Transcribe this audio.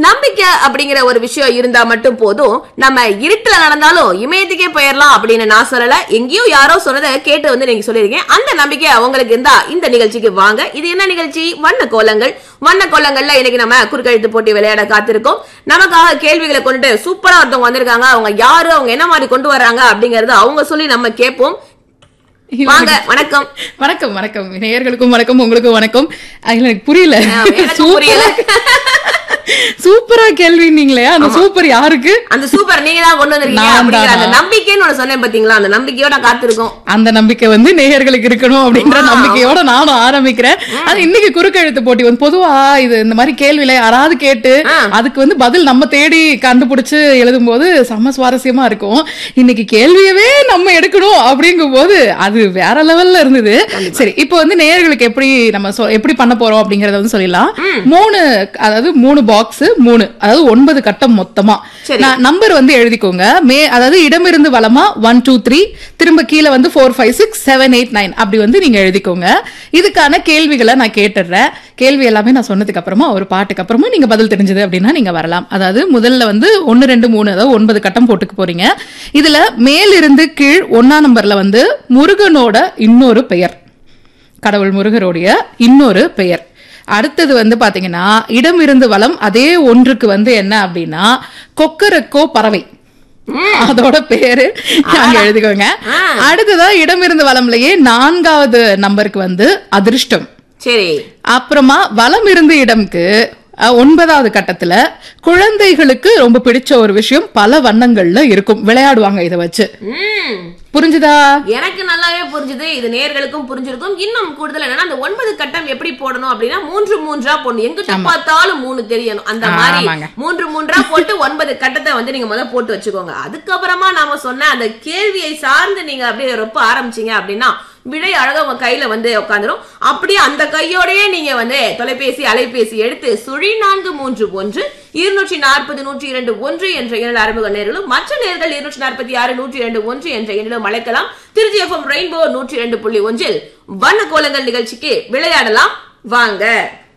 நம்பிக்கை அப்படிங்கிற ஒரு விஷயம் இருந்தா மட்டும் போதும் நம்ம இருட்டுல நடந்தாலும் இமயத்துக்கே போயிடலாம் அப்படின்னு நான் சொல்லல எங்கேயோ யாரோ சொன்னதை கேட்டு வந்து நீங்க சொல்லிருக்கேன் அந்த நம்பிக்கை அவங்களுக்கு இருந்தா இந்த நிகழ்ச்சிக்கு வாங்க இது என்ன நிகழ்ச்சி வண்ண கோலங்கள் வண்ண கோலங்கள்ல இன்னைக்கு நம்ம குறுக்கெழுத்து போட்டி விளையாட காத்திருக்கோம் நமக்காக கேள்விகளை கொண்டுட்டு சூப்பரா ஒருத்தவங்க வந்திருக்காங்க அவங்க யாரு அவங்க என்ன மாதிரி கொண்டு வர்றாங்க அப்படிங்கறத அவங்க சொல்லி நம்ம கேட்போம் வாங்க வணக்கம் வணக்கம் வணக்கம் நேயர்களுக்கும் வணக்கம் உங்களுக்கும் வணக்கம் அதுல எனக்கு புரியல எனக்கும் புரியல. சூப்பரா கேள்வி நீங்களே அந்த சூப்பர் யாருக்கு அந்த சூப்பர் நீங்க தான் கொண்டு வந்திருக்கீங்க நான் அப்படிங்கிற அந்த தானா? நம்பிக்கைன்னு ஒண்ணு சொன்னேன் பாத்தீங்களா அந்த நம்பிக்கையோட காத்திருக்கோம் அந்த நம்பிக்கை வந்து நேயர்களுக்கு இருக்கணும் அப்படின்ற ஆமா. நம்பிக்கையோட நானும் ஆரம்பிக்கிறேன் அது இன்னைக்கு குறுக்கெழுத்து போட்டி வந்து பொதுவா இது இந்த மாதிரி கேள்வியில யாராவது கேட்டு ஆ. அதுக்கு வந்து பதில் நம்ம தேடி கண்டுபிடிச்சு எழுதும் போது செம்ம சுவாரஸ்யமா இருக்கும் இன்னைக்கு கேள்வியவே நம்ம எடுக்கணும் அப்படிங்கும் போது அது வேற லெவல்ல இருந்தது சரி இப்போ வந்து நேயர்களுக்கு எப்படி நம்ம சொ- எப்படி பண்ண போறோம் அப்படிங்கறத வந்து சொல்லிடலாம் மூணு அதாவது மூணு பாக்ஸ் மூணு அதாவது ஒன்பது கட்டம் மொத்தமா சரி. நான் நம்பர் வந்து எழுதிக்கோங்க மே அதாவது இடமிருந்து வலமா ஒன் டூ த்ரீ திரும்ப கீழே வந்து four five six seven eight nine அப்படி வந்து நீங்க எழுதிக்கோங்க இதுக்கான கேள்விகளை நான் கேட்டுடுறேன் கேள்வி எல்லாமே நான் சொன்னதுக்கு அப்புறமா ஒரு பாட்டுக்கு அப்புறமா நீங்க பதில் தெரிஞ்சது அப்படின்னா நீங்க வரலாம் அதாவது முதல்ல வந்து ஒன்னு ரெண்டு மூணு அதாவது ஒன்பது கட்டம் போட்டுக்க போறீங்க இதுல மேலிருந்து கீழ் ஒன்னா நம்பர்ல வந்து முருகனோட இன்னொரு பெயர் கடவுள் முருகருடைய இன்னொரு பெயர் அடுத்தது வந்து பாத்தீங்கன்னா இடம் இருந்து வளம் அதே ஒன்றுக்கு வந்து என்ன அப்படின்னா கொக்கரக்கோ பறவை அதோட பேரு அங்க எழுதிக்கோங்க ஆ. அடுத்ததா இடம் இருந்து வளம்லயே நான்காவது நம்பருக்கு வந்து அதிர்ஷ்டம் சரி அப்புறமா வலம் இருந்து இடம்க்கு அஹ், ஒன்பதாவது கட்டத்துல குழந்தைகளுக்கு ரொம்ப பிடிச்ச ஒரு விஷயம் பல வண்ணங்கள்ல இருக்கும் விளையாடுவாங்க இதை வச்சு ம் புரிஞ்சுதா எனக்கு நல்லாவே புரிஞ்சுது இது நேர்களுக்கும் புரிஞ்சிருக்கும் இன்னும் கூடுதல் என்னன்னா அந்த ஒன்பது கட்டம் எப்படி போடணும் அப்படின்னா மூன்று மூன்றா போடணும் எங்கிட்ட பார்த்தாலும் மூணு தெரியணும் அந்த மாதிரி ஆமாங்க. மூன்று மூன்றா போட்டு ஒன்பது கட்டத்தை வந்து நீங்க முதல்ல போட்டு வச்சுக்கோங்க அதுக்கப்புறமா நாம சொன்ன அந்த கேள்வியை சார்ந்து நீங்க அப்படியே ரொம்ப ஆரம்பிச்சீங்க அப்படின்னா விடை அழகா உங்க கையில வந்து உட்காந்துரும் அப்படியே அந்த கையோடயே நீங்க வந்து தொலைபேசி அலைபேசி எடுத்து சுழி நான்கு மூன்று ஒன்று இருநூற்றி நாற்பது நூற்றி இரண்டு ஒன்று என்ற இரண்டு அறிமுக நேர்களும் மற்ற நேர்கள் இருநூற்றி நாற்பத்தி ஆறு நூற்றி இரண்டு ஒன்று என்ற எண்ணிலும் அழைக்கலாம் திருச்சி எஃப்எம் ரெயின்போ நூற்றி இரண்டு புள்ளி ஒன்றில் வண்ண கோலங்கள் நிகழ்ச்சிக்கு விளையாடலாம் வாங்க